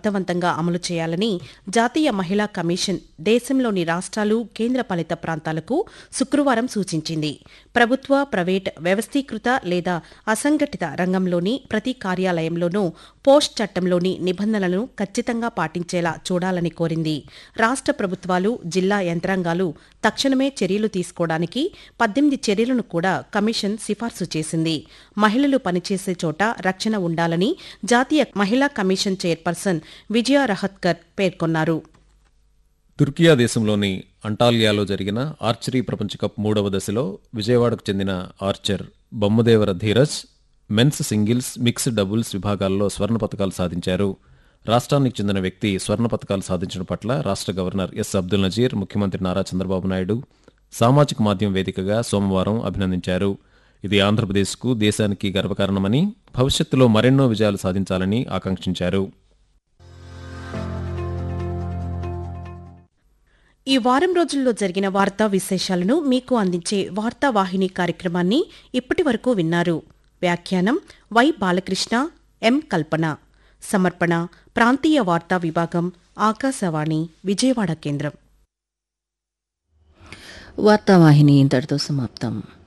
సమర్థవంతంగా అమలు చేయాలని జాతీయ మహిళా కమిషన్ దేశంలోని రాష్ట్రాలు కేంద్రపాలిత ప్రాంతాలకు శుక్రవారం సూచించింది ప్రభుత్వ ప్రైవేట్ వ్యవస్థీకృత లేదా అసంఘటిత రంగంలోని ప్రతి కార్యాలయంలోనూ పోస్ట్ చట్టంలోని నిబంధనలను ఖచ్చితంగా పాటించేలా చూడాలని కోరింది రాష్ట్ర ప్రభుత్వాలు జిల్లా యంత్రాంగాలు తక్షణమే చర్యలు తీసుకోవడానికి పద్దెనిమిది చర్యలను కూడా కమిషన్ సిఫార్సు చేసింది మహిళలు పనిచేసే చోట రక్షణ ఉండాలని జాతీయ మహిళా కమిషన్ చైర్పర్సన్ విజయ రహత్కర్ పేర్కొన్నారు తుర్కియా దేశంలోని అంటాలియాలో జరిగిన ఆర్చరీ ప్రపంచ కప్ మూడవ దశలో విజయవాడకు చెందిన archer Bommadevara Dheeraj men's singles mixed doubles విభాగాల్లో స్వర్ణ పతకాలు సాధించారు రాష్ట్రానికి చెందిన వ్యక్తి స్వర్ణ పతకాలు సాధించడం పట్ల రాష్ట్ర గవర్నర్ ఎస్ అబ్దుల్ నజీర్ ముఖ్యమంత్రి నారా చంద్రబాబు నాయుడు సామాజిక మాధ్యమం వేదికగా సోమవారం అభినందించారు ఇది ఆంధ్రప్రదేశ్కు దేశానికి గర్వకారణమని భవిష్యత్తులో మరెన్నో విజయాలు సాధించాలని ఆకాంక్షించారు ఈ వారం రోజుల్లో జరిగిన వార్తా విశేషాలను మీకు అందించే వార్తా వాహిని కార్యక్రమాన్ని ఇప్పటి వరకు విన్నారు వ్యాఖ్యానం వై బాలకృష్ణ ఎం కల్పన సమర్పణ ప్రాంతీయ వార్తా విభాగం ఆకాశవాణి విజయవాడ కేంద్రం వార్తావాహిని ఇంతటితో సమాప్తం